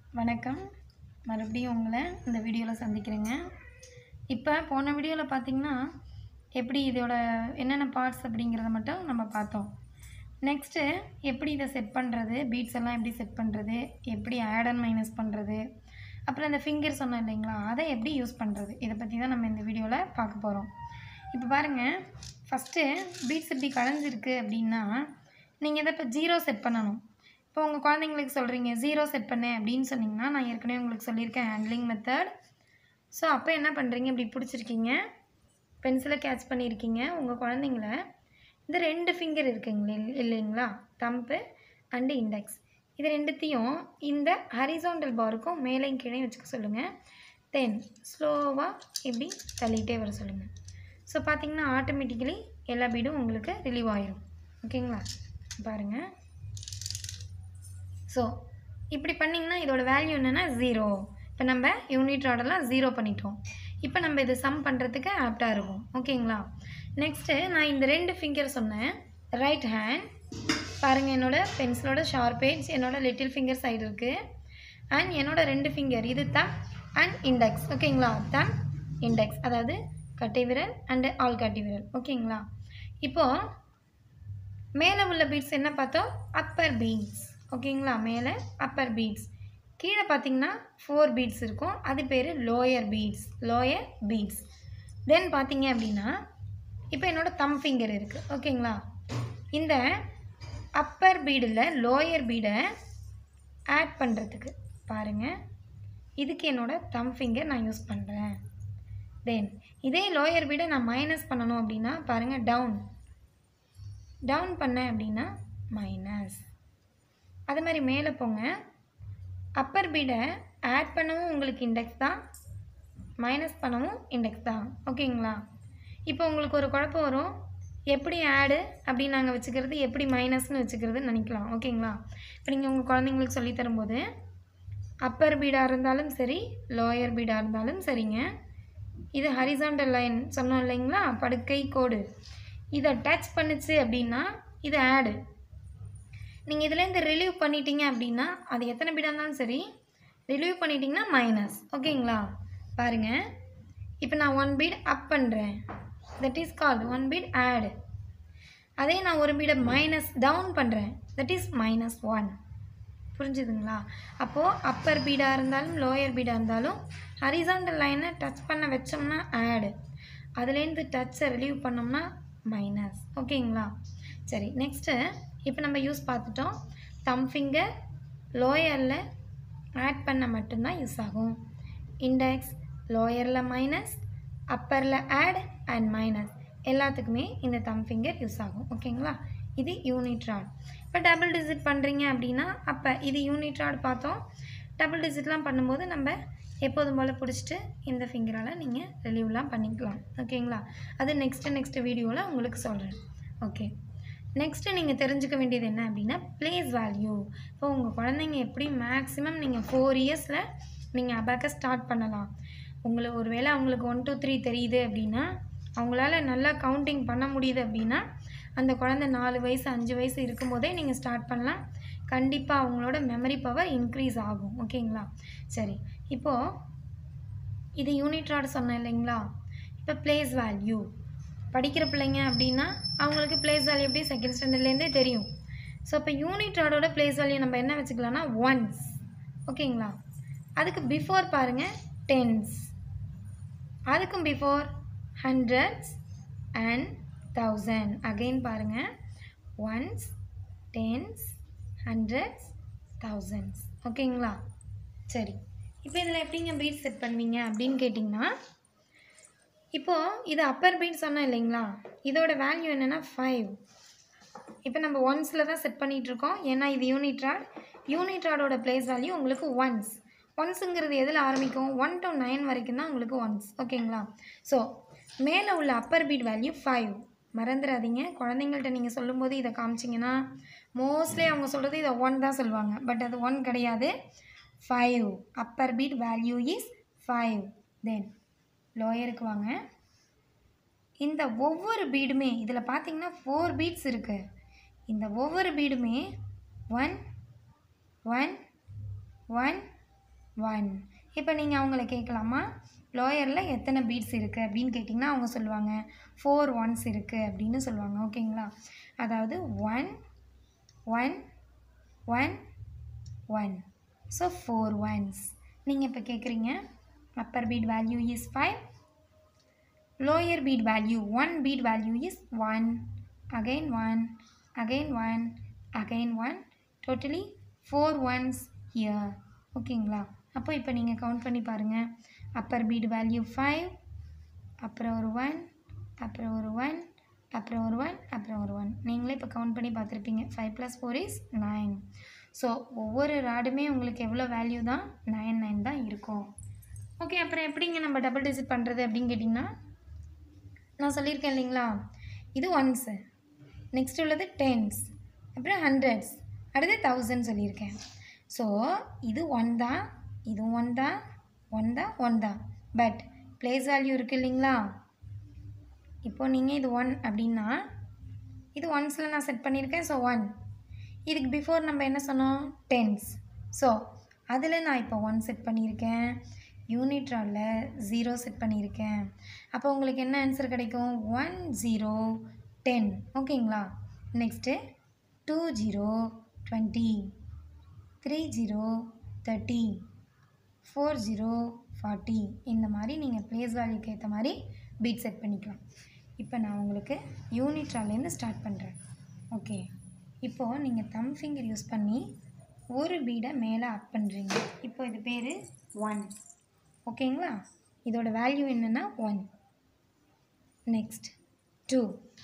வணக்கம் மறுபடியும் உங்களை இந்த வீடியோவில் சந்திக்கிறேங்க இப்போ போன வீடியோவில் பார்த்தீங்கன்னா எப்படி இதோட என்னென்ன பார்ட்ஸ் அப்படிங்கிறத மட்டும் நம்ம பார்த்தோம் நெக்ஸ்ட்டு எப்படி இதை செட் பண்ணுறது பீட்ஸ் எல்லாம் எப்படி செட் பண்ணுறது எப்படி ஆட் அண்ட் மைனஸ் பண்ணுறது அப்புறம் இந்த ஃபிங்கர் சொன்னேன் இல்லைங்களா அதை எப்படி யூஸ் பண்ணுறது இதை பற்றி தான் நம்ம இந்த வீடியோவில் பார்க்க போகிறோம் இப்போ பாருங்கள் ஃபஸ்ட்டு பீட்ஸ் இப்படி கலைஞ்சிருக்கு அப்படின்னா நீங்கள் இதை இப்போ ஜீரோ செட் பண்ணணும் இப்போ உங்கள் குழந்தைங்களுக்கு சொல்கிறீங்க ஜீரோ செட் பண்ணேன் அப்படின்னு சொன்னீங்கன்னா நான் ஏற்கனவே உங்களுக்கு சொல்லியிருக்கேன் ஹேண்ட்லிங் மெத்தட் ஸோ அப்போ என்ன பண்ணுறீங்க இப்படி பிடிச்சிருக்கீங்க பென்சிலை கேட்ச் பண்ணியிருக்கீங்க உங்கள் குழந்தைங்கள இந்த ரெண்டு ஃபிங்கர் இருக்குங்களே இல்லைங்களா தம்பு அண்டு இண்டெக்ஸ் இது ரெண்டுத்தையும் இந்த ஹரிசாண்டல் பாருக்கும் மேலேயும் கீழே வச்சுக்க சொல்லுங்கள் தென் ஸ்லோவாக இப்படி தள்ளிகிட்டே வர சொல்லுங்கள் ஸோ பார்த்தீங்கன்னா ஆட்டோமேட்டிக்கலி எல்லா பீடும் உங்களுக்கு ரிலீவ் ஆயிரும் ஓகேங்களா பாருங்கள் ஸோ இப்படி பண்ணிங்கன்னா இதோட வேல்யூ என்னென்னா ஜீரோ இப்போ நம்ம யூனிட் ஆர்டர்லாம் ஜீரோ பண்ணிட்டோம் இப்போ நம்ம இது சம் பண்ணுறதுக்கு ஆப்டாக இருக்கும் ஓகேங்களா நெக்ஸ்ட்டு நான் இந்த ரெண்டு ஃபிங்கர் சொன்னேன் ரைட் ஹேண்ட் பாருங்கள் என்னோட பென்சிலோட ஷார்ப் எட்ஜ் என்னோட லிட்டில் ஃபிங்கர் சைடு இருக்குது அண்ட் என்னோட ரெண்டு ஃபிங்கர் இது தம் அண்ட் இண்டெக்ஸ் ஓகேங்களா தம் இண்டெக்ஸ் அதாவது கட்டை விரல் அண்டு ஆள் கட்டி விரல் ஓகேங்களா இப்போது மேலே உள்ள பீட்ஸ் என்ன பார்த்தோம் அப்பர் பீட்ஸ் ஓகேங்களா மேலே அப்பர் பீட்ஸ் கீழே பார்த்தீங்கன்னா ஃபோர் பீட்ஸ் இருக்கும் அது பேர் lower beads lower beads then பார்த்தீங்க அப்படின்னா இப்போ என்னோட தம் ஃபிங்கர் இருக்குது ஓகேங்களா இந்த அப்பர் பீடில் லோயர் பீடை ஆட் பண்ணுறதுக்கு பாருங்கள் இதுக்கு என்னோட தம் ஃபிங்கர் நான் யூஸ் பண்ணுறேன் தென் இதே லோயர் பீடை நான் மைனஸ் பண்ணணும் அப்படின்னா பாருங்கள் டவுன் டவுன் பண்ணேன் அப்படின்னா மைனஸ் அது மாதிரி மேலே போங்க அப்பர் பீடை ஆட் பண்ணவும் உங்களுக்கு இண்டெக்ஸ் தான் மைனஸ் பண்ணவும் இண்டெக்ஸ் தான் ஓகேங்களா இப்போ உங்களுக்கு ஒரு குழப்பம் வரும் எப்படி ஆடு அப்படின்னு நாங்கள் வச்சுக்கிறது எப்படி மைனஸ்னு வச்சுக்கிறதுன்னு நினைக்கலாம் ஓகேங்களா இப்போ நீங்கள் உங்கள் குழந்தைங்களுக்கு சொல்லி தரும்போது அப்பர் பீடாக இருந்தாலும் சரி லோயர் பீடாக இருந்தாலும் சரிங்க இது ஹரிசாண்டல் லைன் சொன்னோம் இல்லைங்களா படுக்கை கோடு இதை டச் பண்ணுச்சு அப்படின்னா இது ஆடு நீங்கள் இதுலேருந்து ரிலீவ் பண்ணிட்டீங்க அப்படின்னா அது எத்தனை பீடாக இருந்தாலும் சரி ரிலீவ் பண்ணிட்டீங்கன்னா மைனஸ் ஓகேங்களா பாருங்கள் இப்போ நான் ஒன் பீட் அப் பண்ணுறேன் that is called one bead add அதே நான் ஒரு பீடை மைனஸ் டவுன் பண்ணுறேன் தட் இஸ் மைனஸ் ஒன் புரிஞ்சுதுங்களா அப்போது அப்பர் பீடாக இருந்தாலும் லோயர் பீடாக இருந்தாலும் ஹரிசாண்டல் லைனை டச் பண்ண வச்சோம்னா ஆடு அதுலேருந்து டச்சை ரிலீவ் பண்ணோம்னா மைனஸ் ஓகேங்களா சரி நெக்ஸ்ட்டு இப்போ நம்ம யூஸ் பார்த்துட்டோம் தம் ஃபிங்கர் லோயரில் ஆட் பண்ண மட்டும்தான் யூஸ் ஆகும் இண்டெக்ஸ் லோயரில் மைனஸ் அப்பரில் ஆட் அண்ட் மைனஸ் எல்லாத்துக்குமே இந்த தம் ஃபிங்கர் யூஸ் ஆகும் ஓகேங்களா இது யூனிட் ராட் இப்போ டபுள் டிஜிட் பண்ணுறீங்க அப்படின்னா அப்போ இது யூனிட் ராட் பார்த்தோம் டபுள் டிஜிட்லாம் பண்ணும்போது நம்ம எப்போதும் போல் பிடிச்சிட்டு இந்த ஃபிங்கரால் நீங்கள் ரிலீவ்லாம் பண்ணிக்கலாம் ஓகேங்களா அது நெக்ஸ்ட்டு நெக்ஸ்ட்டு வீடியோவில் உங்களுக்கு சொல்கிறேன் ஓகே நெக்ஸ்ட்டு நீங்கள் தெரிஞ்சுக்க வேண்டியது என்ன அப்படின்னா ப்ளேஸ் வேல்யூ இப்போ உங்கள் குழந்தைங்க எப்படி மேக்ஸிமம் நீங்கள் ஃபோர் இயர்ஸில் நீங்கள் அபாக்க ஸ்டார்ட் பண்ணலாம் உங்களுக்கு ஒரு வேளை அவங்களுக்கு ஒன் டூ த்ரீ தெரியுது அப்படின்னா அவங்களால நல்லா கவுண்டிங் பண்ண முடியுது அப்படின்னா அந்த குழந்தை நாலு வயசு அஞ்சு வயசு இருக்கும்போதே நீங்கள் ஸ்டார்ட் பண்ணலாம் கண்டிப்பாக அவங்களோட மெமரி பவர் இன்க்ரீஸ் ஆகும் ஓகேங்களா சரி இப்போது இது யூனிட் ராட் சொன்னேன் இல்லைங்களா இப்போ ப்ளேஸ் வேல்யூ படிக்கிற பிள்ளைங்க அப்படின்னா அவங்களுக்கு ப்ளேஸ் வேல்யூ எப்படி செகண்ட் ஸ்டாண்டர்ட்லேருந்தே தெரியும் ஸோ இப்போ யூனிட் ராடோட ப்ளேஸ் வேல்யூ நம்ம என்ன வச்சுக்கலாம்னா ஒன்ஸ் ஓகேங்களா அதுக்கு பிஃபோர் பாருங்கள் டென்ஸ் அதுக்கும் before hundreds and thousand again பாருங்கள் ஒன்ஸ் டென்ஸ் ஹண்ட்ரட்ஸ் தௌசண்ட்ஸ் ஓகேங்களா சரி இப்போ இதில் எப்படிங்க பீட் செட் பண்ணுவீங்க அப்படின்னு கேட்டிங்கன்னா இப்போது இது அப்பர் பீட் சொன்னேன் இல்லைங்களா இதோட வேல்யூ என்னென்னா ஃபைவ் இப்போ நம்ம ஒன்ஸில் தான் செட் பண்ணிகிட்ருக்கோம் ஏன்னா இது யூனிட் ராட் யூனிட் ராடோட ப்ளேஸ் வேல்யூ உங்களுக்கு ஒன்ஸ் ஒன்ஸுங்கிறது எதில் ஆரம்பிக்கும் ஒன் டு நைன் வரைக்கும் தான் உங்களுக்கு ஒன்ஸ் ஓகேங்களா ஸோ மேலே உள்ள அப்பர் பீட் வேல்யூ ஃபைவ் மறந்துடாதீங்க குழந்தைங்கள்ட்ட நீங்கள் சொல்லும்போது இதை காமிச்சிங்கன்னா மோஸ்ட்லி அவங்க சொல்கிறது இதை ஒன் தான் சொல்லுவாங்க பட் அது ஒன் கிடையாது five upper bead value is five then லோயருக்கு வாங்க இந்த ஒவ்வொரு பீடுமே இதில் பார்த்தீங்கன்னா ஃபோர் பீட்ஸ் இருக்குது இந்த ஒவ்வொரு பீடுமே ஒன் ஒன் ஒன் ஒன் இப்போ நீங்கள் அவங்கள கேட்கலாமா லோயரில் எத்தனை பீட்ஸ் இருக்குது அப்படின்னு கேட்டிங்கன்னா அவங்க சொல்லுவாங்க ஃபோர் ஒன்ஸ் இருக்குது அப்படின்னு சொல்லுவாங்க ஓகேங்களா அதாவது one one one one so four ones நீங்கள் இப்போ கேட்குறீங்க upper bead value is five lower bead value one bead value is one again one again one again one totally four ones here ஓகேங்களா அப்போ இப்போ நீங்கள் கவுண்ட் பண்ணி பாருங்கள் Appar bead value five அப்புறம் ஒரு ஒன் அப்புறம் ஒரு ஒன் அப்புறம் ஒரு ஒன் அப்புறம் ஒரு ஒன் நீங்களே இப்போ கவுண்ட் பண்ணி பார்த்துருப்பீங்க five plus four is nine so ஒவ்வொரு ராடுமே உங்களுக்கு எவ்வளோ வேல்யூ தான் நைன் நைன் தான் இருக்கும் ஓகே அப்புறம் எப்படிங்க நம்ம டபுள் டிஜிட் பண்ணுறது அப்படின்னு கேட்டிங்கன்னா நான் சொல்லியிருக்கேன் இல்லைங்களா இது ஒன்ஸு நெக்ஸ்ட் உள்ளது டென்ஸ் அப்புறம் ஹண்ட்ரட்ஸ் அடுத்து தௌசண்ட் சொல்லியிருக்கேன் ஸோ இது ஒன் தான் இது ஒன் தான் ஒன் தான் ஒன் தான் பட் பிளேஸ் வேல்யூ இருக்குது இல்லைங்களா இப்போ நீங்கள் இது ஒன் அப்படின்னா இது ஒன்ஸில் நான் செட் பண்ணியிருக்கேன் ஸோ ஒன் இதுக்கு பிஃபோர் நம்ம என்ன சொன்னோம் டென்ஸ் ஸோ அதில் நான் இப்போ ஒன் செட் பண்ணியிருக்கேன் யூனிட்ராலில் ஜீரோ செட் பண்ணியிருக்கேன் அப்போ உங்களுக்கு என்ன ஆன்சர் கிடைக்கும் ஒன் ஜீரோ டென் ஓகேங்களா next two zero twenty three zero thirty four zero forty இந்த மாதிரி நீங்கள் ப்ளேஸ் வேல்யூக்கு ஏற்ற மாதிரி பீட் செட் பண்ணிக்கலாம் இப்போ நான் உங்களுக்கு யூனிட்ராலேருந்து ஸ்டார்ட் பண்ணுறேன் ஓகே இப்போது நீங்கள் தம் ஃபிங்கர் யூஸ் பண்ணி ஒரு பீடை மேலே அப் பண்ணுறீங்க இப்போ இது பேர் ஒன் ஓகேங்களா இதோட வேல்யூ என்னென்னா one next two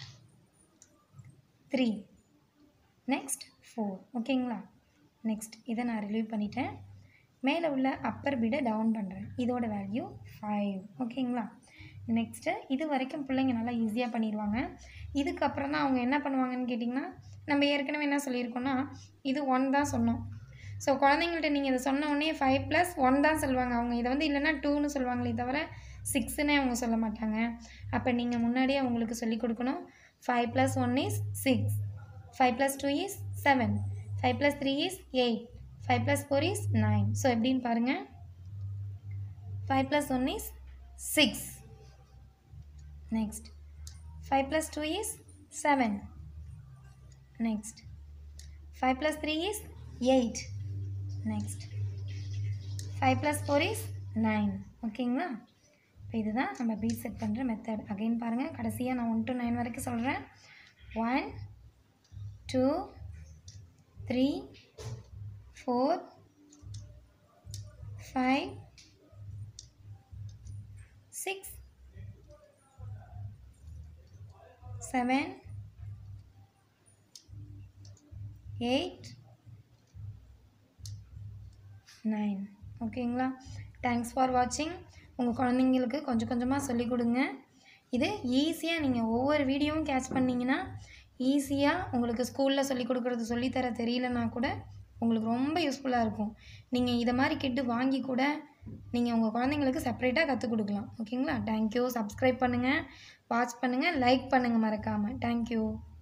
three next four ஓகேங்களா நெக்ஸ்ட் இதை நான் ரிலீவ் பண்ணிட்டேன் மேலே உள்ள அப்பர் பீடை டவுன் பண்ணுறேன் இதோட வேல்யூ ஃபைவ் ஓகேங்களா நெக்ஸ்ட்டு இது வரைக்கும் பிள்ளைங்க நல்லா ஈஸியாக பண்ணிடுவாங்க இதுக்கப்புறம் தான் அவங்க என்ன பண்ணுவாங்கன்னு கேட்டிங்கன்னா நம்ம ஏற்கனவே என்ன சொல்லியிருக்கோன்னா இது ஒன் தான் சொன்னோம் ஸோ குழந்தைங்கள்ட்ட நீங்கள் இதை சொன்ன உடனே ஃபைவ் ப்ளஸ் ஒன் தான் சொல்லுவாங்க அவங்க இதை வந்து இல்லைன்னா டூன்னு சொல்லுவாங்களே தவிர சிக்ஸ்னே அவங்க சொல்ல மாட்டாங்க அப்போ நீங்கள் முன்னாடியே அவங்களுக்கு சொல்லிக் கொடுக்கணும் five plus one is six five plus two is seven five plus three is eight five plus four is nine so எப்படின்னு பாருங்கள் five plus one is six next five plus two is seven next five plus three is eight next five plus four is nine ஓகேங்களா இப்போ இதுதான் நம்ம bead set பண்ணுற method again பாருங்கள் கடைசியாக நான் ஒன் டு நைன் வரைக்கும் சொல்கிறேன் one two three four five six seven eight nine ஓகேங்களா தேங்க்ஸ் ஃபார் வாட்சிங் உங்கள் குழந்தைங்களுக்கு கொஞ்சம் கொஞ்சமாக சொல்லிக் கொடுங்க இது ஈஸியாக நீங்கள் ஒவ்வொரு வீடியோவும் கேட்ச் பண்ணிங்கன்னா ஈஸியாக உங்களுக்கு ஸ்கூலில் சொல்லிக் கொடுக்குறது சொல்லித்தர தெரியலனா கூட உங்களுக்கு ரொம்ப யூஸ்ஃபுல்லாக இருக்கும் நீங்கள் இதை மாதிரி கிட்டு வாங்கி கூட நீங்கள் உங்கள் குழந்தைங்களுக்கு செப்பரேட்டாக கற்றுக் கொடுக்கலாம் ஓகேங்களா தேங்க்யூ சப்ஸ்கிரைப் பண்ணுங்கள் வாட்ச் பண்ணுங்கள் லைக் பண்ணுங்கள் மறக்காமல் தேங்க்யூ